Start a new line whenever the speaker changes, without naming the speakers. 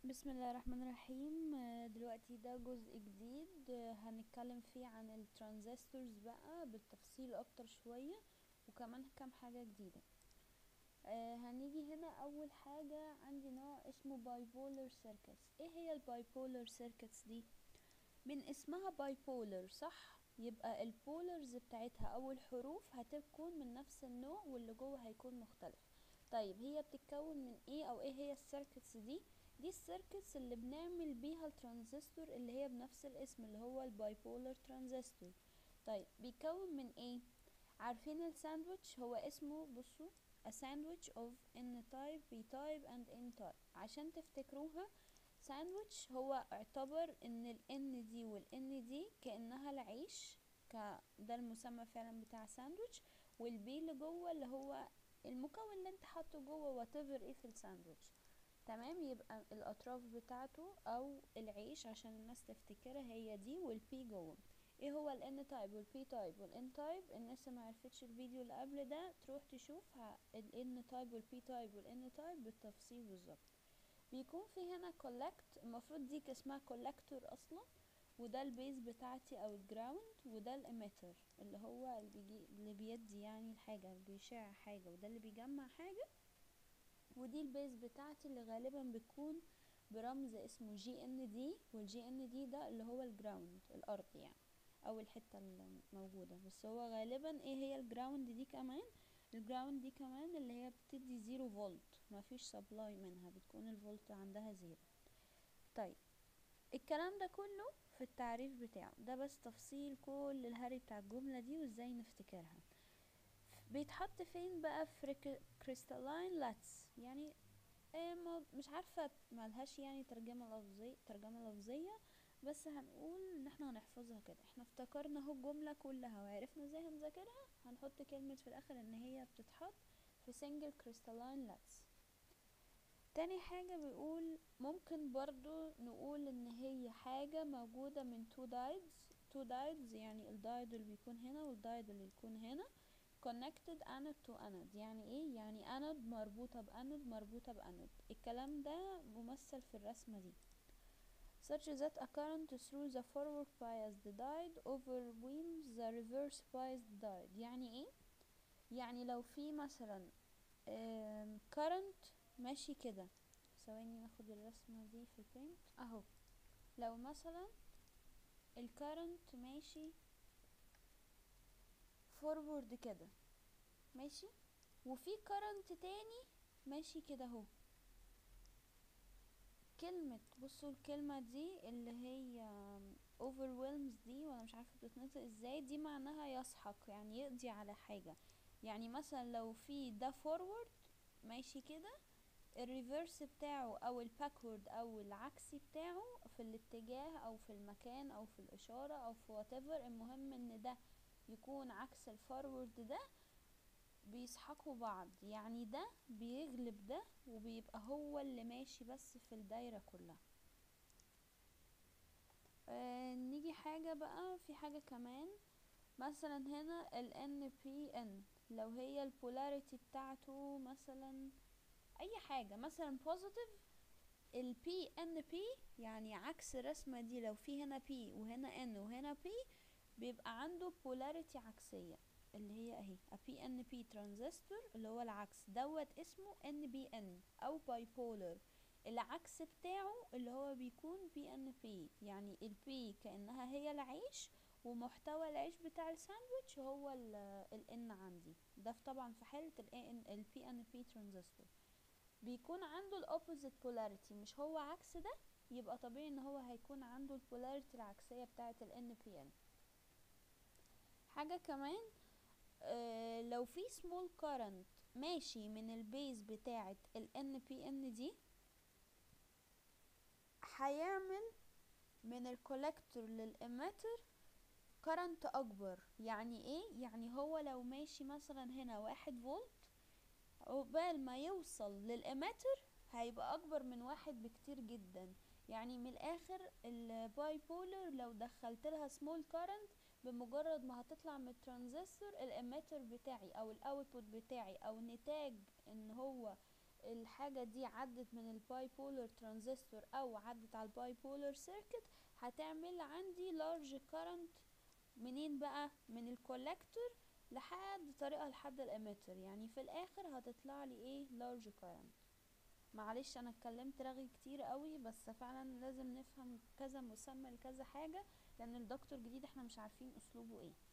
بسم الله الرحمن الرحيم آه، دلوقتي ده جزء جديد آه، هنتكلم فيه عن الترانزستورز بقى بالتفصيل اكتر شوية وكمان كام حاجة جديدة آه، هنيجي هنا اول حاجة عندي نوع اسمه بايبولر سيركتس ايه هي البايبولر سيركتس دي من اسمها بايبولر صح يبقى البولرز بتاعتها او الحروف هتكون من نفس النوع واللي جوه هيكون مختلف طيب هي بتتكون من ايه او ايه هي السيركتس دي دي السيركتس اللي بنعمل بيها الترانزستور اللي هي بنفس الاسم اللي هو البايبولر ترانزستور طيب بيكون من ايه عارفين الساندويتش هو اسمه بصوا a sandwich of n type p type and n type عشان تفتكروها ساندويتش هو اعتبر ان ال n دي وال n دي كأنها العيش ك ده المسمى فعلا بتاع ساندويتش والبي اللي جوه اللي هو المكون اللي انت حاطه جوه whatever ايه في الساندويتش تمام يبقى الاطراف بتاعته او العيش عشان الناس تفتكرها هي دي والبي جوه ايه هو الان تايب والبي تايب والان تايب الناس اللي معرفتش الفيديو اللي قبل ده تروح تشوف الان تايب والبي تايب والان تايب بالتفصيل بالظبط بيكون في هنا كولكت المفروض دي اسمها كولكتور اصلا وده البيز بتاعتي او الجراوند وده الاميتر اللي هو اللي, بيجي اللي بيدي يعني الحاجة اللي بيشع حاجة وده اللي بيجمع حاجة ودي البيز بتاعتي اللي غالبا بتكون برمز اسمه جي ان دي والجي ان دي ده اللي هو الجراوند الارض يعني او الحتة الموجودة بس هو غالبا ايه هي الجراوند دي كمان الجراوند دي كمان اللي هي بتدي زيرو فولت مفيش سبلاي منها بتكون الفولت عندها زيرو طيب الكلام ده كله في التعريف بتاعه ده بس تفصيل كل الهري بتاع الجملة دي وازاي نفتكرها بيتحط فين بقى في كريستالين لاتس يعني إيه ما مش عارفة ملهاش يعني ترجمة لفظية ترجمة لفظية بس هنقول ان احنا هنحفظها كده احنا افتكرنا اهو الجملة كلها وعرفنا ازاي هنذاكرها هنحط كلمة في الاخر ان هي بتتحط في سنجل كريستالين لاتس تاني حاجة بيقول ممكن برضو نقول ان هي حاجة موجودة من تو دايدز تو دايدز يعني الدايد اللي بيكون هنا والدايد اللي يكون هنا connected anode to anode يعني ايه يعني anode مربوطة بانود مربوطة بانود الكلام ده ممثل في الرسمة دي such that a current through the forward biased diode overwhelms the reverse biased diode يعني ايه يعني لو في مثلا current ماشي كده ثواني ناخد الرسمة دي في paint اهو لو مثلا الكرنت ماشي فورورد كده ماشي وفي كرنت تاني ماشي كده اهو كلمة بصوا الكلمة دي اللي هي overwhelms دي وانا مش عارفة بتتنطق ازاي دي معناها يسحق يعني يقضي على حاجة يعني مثلا لو في ده فورورد ماشي كده الريفرس بتاعه او الباكورد او العكسي بتاعه في الاتجاه او في المكان او في الاشارة او في whatever المهم ان ده يكون عكس الفورورد ده بيسحقوا بعض يعني ده بيغلب ده وبيبقى هو اللي ماشي بس في الدايرة كلها آه نيجي حاجة بقى في حاجة كمان مثلا هنا ال NPN لو هي البولاريتي بتاعته مثلا اي حاجة مثلا positive ال PNP يعني عكس الرسمة دي لو في هنا P وهنا N وهنا P بيبقى عنده polarity عكسية اللي هي اهي a PNP ترانزستور اللي هو العكس دوت اسمه NBN او bipolar العكس بتاعه اللي هو بيكون PNP يعني ال P كأنها هي العيش ومحتوى العيش بتاع الساندويتش هو ال N عندي ده طبعا في حالة ال PNP ترانزستور بيكون عنده الاوبوزيت بولاريتي مش هو عكس ده يبقى طبيعي ان هو هيكون عنده البولاريتي العكسية بتاعة ال NPN حاجة كمان آه لو في small current ماشي من البيز بتاعة ال NPN دي هيعمل من الكولكتور للإميتر current أكبر يعني ايه يعني هو لو ماشي مثلا هنا واحد فولت عقبال ما يوصل للإميتر هيبقى أكبر من واحد بكتير جدا يعني من الآخر الباي بولر لو دخلت لها سمول كارنت بمجرد ما هتطلع من الترانزستور الاميتر بتاعي او الاوتبوت بتاعي او نتاج ان هو الحاجة دي عدت من الباي بولر ترانزستور او عدت على الباي بولر سيركت هتعمل عندي لارج كارنت منين بقى من الكولكتور لحد طريقها لحد الاميتر يعني في الاخر هتطلع لي ايه لارج كارنت معلش انا اتكلمت رغي كتير قوي بس فعلا لازم نفهم كذا مسمى لكذا حاجة لان الدكتور جديد احنا مش عارفين اسلوبه ايه